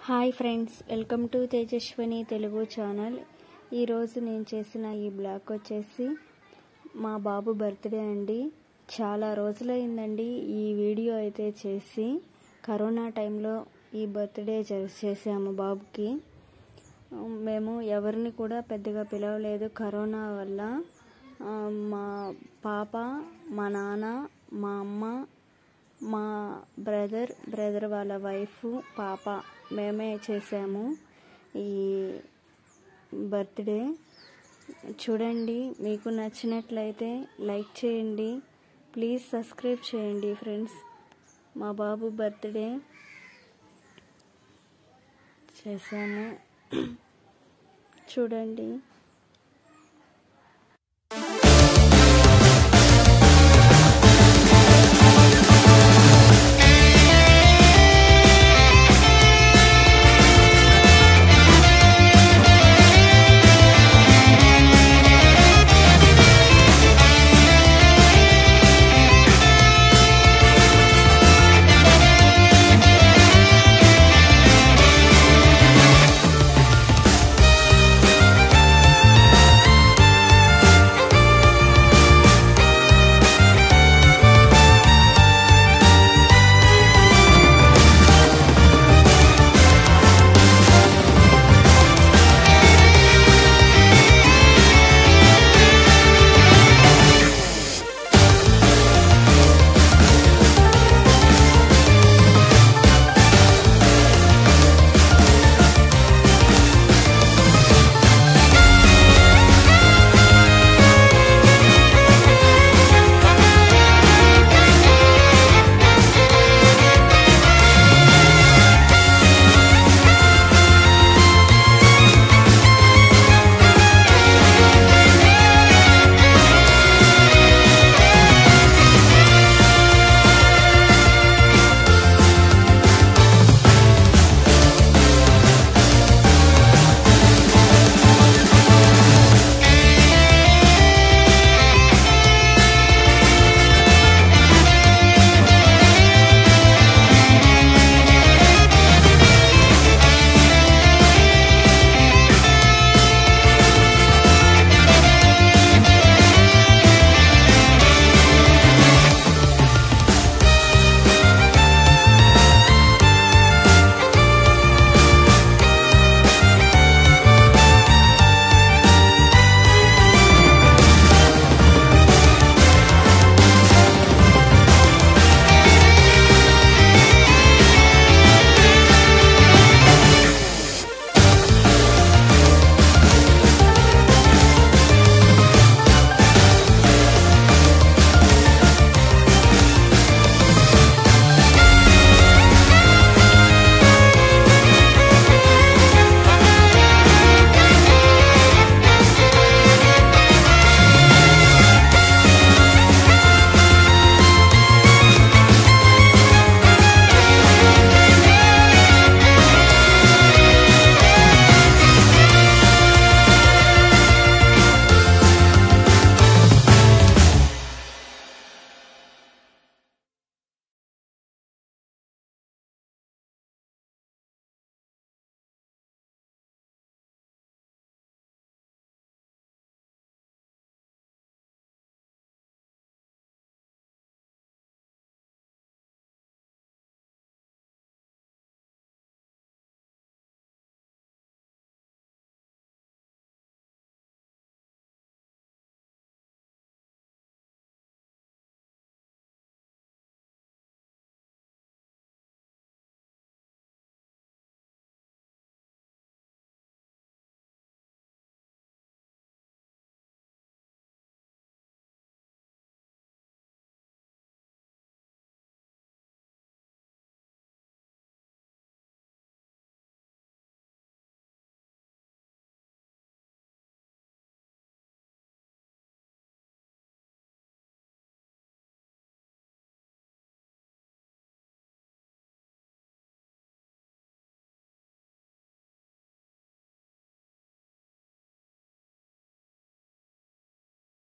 hi friends welcome to Tejaswini Telugu channel ఈరోజు నేను చేసిన ఈ బ్లాగ్ వచ్చేసి మా బాబు బర్త్డే అండి చాలా రోజులైందండి ఈ వీడియో అయితే చేసి కరోనా టైంలో ఈ బర్త్డే చేసాము బాబుకి మేము ఎవరిని కూడా పెద్దగా పిలవలేదు కరోనా వల్ల ఆ, మా పాప మా నాన్న మా అమ్మ మా బ్రదర్ బ్రదర్ వాళ్ళ వైఫ్ పాప మేమే చేసాము ఈ బర్త్డే చూడండి మీకు నచ్చినట్లయితే లైక్ చేయండి ప్లీజ్ సబ్స్క్రైబ్ చేయండి ఫ్రెండ్స్ మా బాబు బర్త్డే చేసాము చూడండి